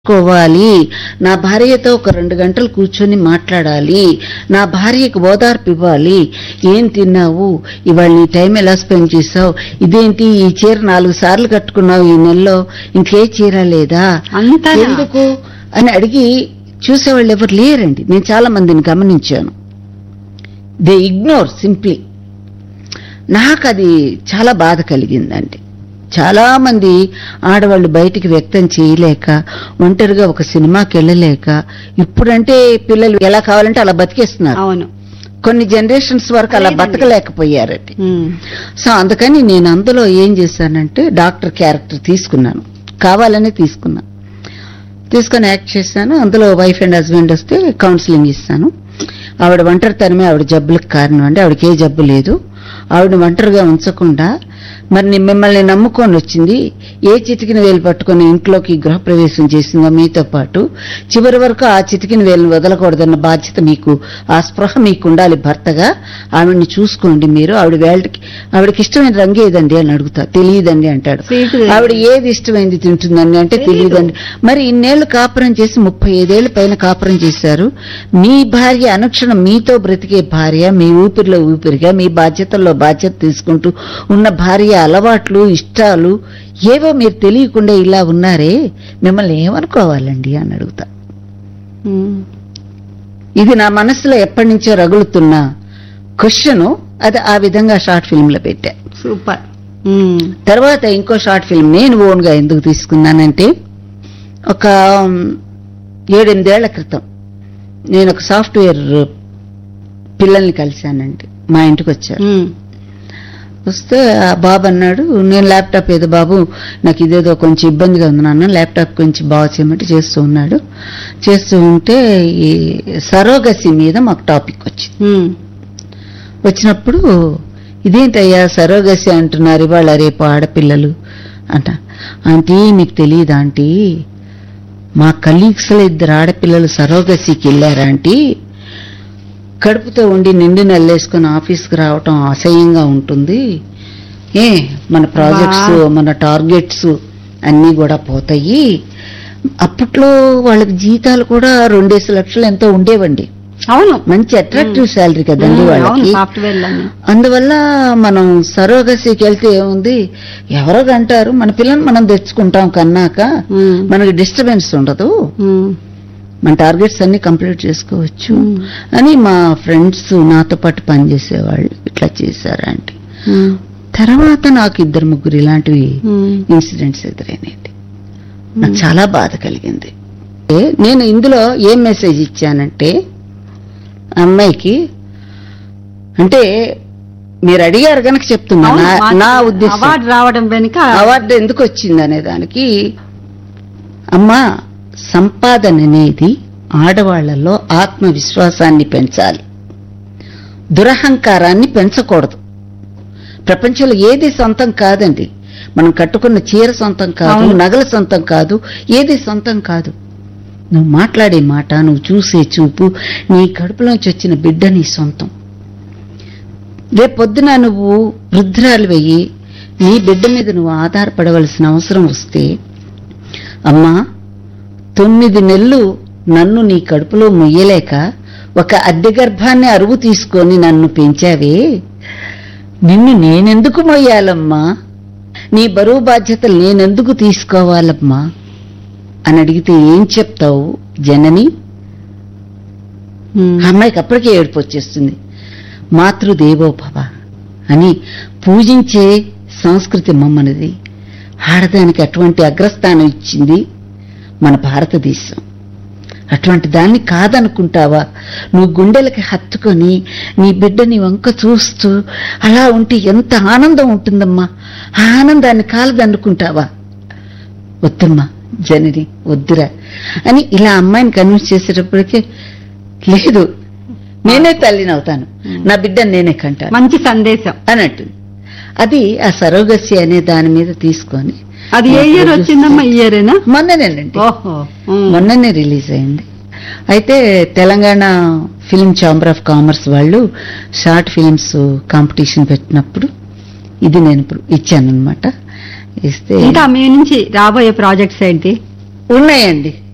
కోవాలి నా భార్యతో ఒక రెండు గంటలు కూర్చొని మాట్లాడాలి నా భార్యకు ఓదార్పు ఇవ్వాలి ఏం తిన్నావు ఇవాళ నీ టైం ఎలా స్పెండ్ చేసావు ఇదేంటి ఈ చీర నాలుగు సార్లు కట్టుకున్నావు ఈ నెలలో ఇంకే చీర లేదా అంతనా? ఎందుకు అని అడిగి చూసేవాళ్ళు ఎవరు లేరండి నేను చాలా మందిని గమనించాను దే ఇగ్నోర్ సింప్లీ నాకు అది చాలా బాధ కలిగిందండి చాలా మంది ఆడవాళ్ళు బయటికి వ్యక్తం చేయలేక ఒంటరిగా ఒక సినిమాకి వెళ్ళలేక ఇప్పుడంటే పిల్లలు ఎలా కావాలంటే అలా బతికేస్తున్నారు అవును కొన్ని జనరేషన్స్ వరకు అలా లేదండి. బతకలేకపోయారటి ఉమ్. సో అందుకని నేను అందులో ఏం చేశానంటే డాక్టర్ క్యారెక్టర్ తీసుకున్నాను కావాలనే తీసుకున్నా తీసుకొని యాక్ట్ చేశాను అందులో వైఫ్ అండ్ హస్బెండ్ వస్తే కౌన్సిలింగ్ ఇస్తాను ఆవిడ ఒంటరితనమే ఆవిడ జబ్బులకు కారణం అంటే ఆవిడకి ఏ జబ్బు లేదు ఆవిడ ఒంటరిగా ఉంచకుండా మరి ని- మిమ్మల్ని నమ్ముకొని వచ్చింది ఏ చిటికిన వేలు పట్టుకొని ఇంట్లోకి గృహప్రవేశం చేసిందో మీతో పాటు చివరి వరకు ఆ చిటికిన వేలును వదలకూడదన్న బాధ్యత మీకు ఆ స్పృహ మీకు ఉండాలి భర్తగా ఆవిడ్ని చూసుకోండి మీరు ఆవిడ వేళకి ఆవిడకి ఇష్టమైన రంగు ఏదండి అని అడుగుతా తెలియదండి అంటాడు Sweet. ఆవిడ ఏది ఇష్టమైంది తింటుందండి అంటే తెలీదు. తెలియదండి మరి ఇన్నేళ్లు కాపురం చేసి ముప్పై ఐదేళ్ల పైన కాపురం చేశారు మీ భార్య అనుక్షణం మీతో బ్రతికే భార్య మీ ఊపిరిలో ఊపిరిగా మీ బాధ్యతల్లో బాధ్యత తీసుకుంటూ ఉన్న భార్య అలవాట్లు ఇష్టాలు ఏవో మీరు తెలియకుండా ఇలా ఉన్నారే మిమ్మల్ని ఏమనుకోవాలండి అని అడుగుతా ఉమ్. ఇది నా మనసులో ఎప్పటి నుంచో రగులుతున్న క్వశ్చన్ అది ఆ విధంగా షార్ట్ ఫిల్మ్ లో పెట్టా సూపర్ ఉమ్. తర్వాత ఇంకో షార్ట్ ఫిల్మ్ నేను ఓన్ గా ఎందుకు తీసుకున్నానంటే ఒక ఉమ్, ఏడెనిమిదేళ్ల క్రితం నేను ఒక సాఫ్ట్వేర్ పిల్లల్ని కలిశానండి మా ఇంటికి వచ్చారు ఉమ్. వస్తే ఆ బాబు అన్నాడు నేను ల్యాప్టాప్ ఏదో బాబు నాకు ఇదేదో కొంచెం ఇబ్బందిగా ఉంది నాన్న ల్యాప్టాప్ కొంచెం బాగా చేయమంటే చేస్తూ ఉన్నాడు చేస్తూ ఉంటే ఈ సరోగసి మీద మాకు టాపిక్ వచ్చింది ఉమ్. వచ్చినప్పుడు ఇదేంటయ్యా సరోగసి అంటున్నారు ఇవాళ రేపు ఆడపిల్లలు అంట ఆంటీ మీకు తెలియదా ఆంటీ మా కలీగ్స్ లో ఇద్దరు ఆడపిల్లలు సరోగసికి వెళ్ళారా ఆంటీ కడుపుతో ఉండి నిండి నల్లేసుకుని ఆఫీస్కి రావటం అసహ్యంగా ఉంటుంది ఏ మన ప్రాజెక్ట్స్ వా. మన టార్గెట్స్ అన్నీ కూడా పోతాయి అప్పట్లో వాళ్ళకి జీతాలు కూడా రెండేసి లక్షలు ఎంతో ఉండేవండి అవును మంచి అట్రాక్టివ్ శాలరీ కదండి ఉమ్, అవును వాళ్ళకి సాఫ్ట్వేర్ లని అందువల్ల మనం సరోగసికి వెళ్తే ఏముంది ఎవరో అంటారు మన పిల్లల్ని మనం తెచ్చుకుంటాం కన్నాక ఉమ్. మనకి డిస్టర్బెన్స్ ఉండదు ఉమ్. మన టార్గెట్స్ అన్ని కంప్లీట్ చేసుకోవచ్చు ఉమ్. అని మా ఫ్రెండ్స్ నాతో పాటు పనిచేసేవాళ్ళు ఇట్లా చేశారంటే ఉమ్. తర్వాత నాకు ఇద్దరు ముగ్గురు ఇలాంటివి ఉమ్. ఇన్సిడెంట్స్ ఎదురైనాయండి నాకు చాలా బాధ కలిగింది ఏ, నేను ఇందులో ఏం మెసేజ్ ఇచ్చానంటే అమ్మాయికి అంటే మీరు అడిగారు గనక చెప్తున్నా అవును, నా- మాకు నా ఉద్దేశం అవార్డు రావడం వెనుక అవార్డు ఎందుకు వచ్చింది అనే దానికి అమ్మా సంపాదన అనేది ఆడవాళ్లలో ఆత్మవిశ్వాసాన్ని పెంచాలి దురహంకారాన్ని పెంచకూడదు ప్రపంచంలో ఏది సొంతం కాదండి మనం కట్టుకున్న చీర సొంతం కాదు అవును. నగల సొంతం కాదు ఏది సొంతం కాదు నువ్వు మాట్లాడే మాట నువ్వు చూసే చూపు నీ కడుపులోంచి వచ్చిన బిడ్డ నీ సొంతం రేపొద్దున నువ్వు వృద్ధురాలు వెయ్యి నీ బిడ్డ మీద నువ్వు ఆధారపడవలసిన అవసరం వస్తే అమ్మా తొమ్మిది నెలలు నన్ను నీ కడుపులో మొయ్యలేక ఒక అద్దె గర్భాన్ని అరువు తీసుకొని నన్ను పెంచావే నిన్ను నేనెందుకు మొయ్యాలమ్మా నీ బరువు బాధ్యతలు నేనెందుకు తీసుకోవాలమ్మా అని అడిగితే ఏం చెప్తావు జనని ఉమ్. ఆ అమ్మాయికి అప్పటికే ఏడుపు వచ్చేస్తుంది మాతృదేవో భవ అని పూజించే సంస్కృతి మమ్మనిది ఆడదానికి అటువంటి అగ్రస్థానం ఇచ్చింది మన భారతదేశం అటువంటి దాన్ని కాదనుకుంటావా నువ్వు గుండెలకి హత్తుకొని నీ బిడ్డని వంక చూస్తూ అలా ఉంటే ఎంత ఆనందం ఉంటుందమ్మా ఆ ఆనందాన్ని కాలదనుకుంటావా వద్దమ్మా జనని వద్దురా అని ఇలా అమ్మాయిని కన్విన్స్ చేసేటప్పటికే లేదు నేనే తల్లిని అవుతాను నా బిడ్డని నేనే కంటాను మంచి సందేశం అన్నట్టు అది ఆ సరోగసి అనే దాని మీద తీసుకొని అది ఏ ఇయర్ వచ్చిందమ్మా ఈ ఇయరేనా మొన్ననేనండి ఓహో ఉమ్. మొన్ననే రిలీజ్ అయింది అయితే Telangana film chamber of commerce వాళ్ళు షార్ట్ ఫిల్మ్స్ కాంపిటీషన్ పెట్టినప్పుడు ఇది నేను ఇప్పుడు ఇచ్చానన్నమాట ఇస్తే ఇంకా మీ నుంచి రాబోయే ప్రాజెక్ట్స్ ఏంటి ఉన్నాయండి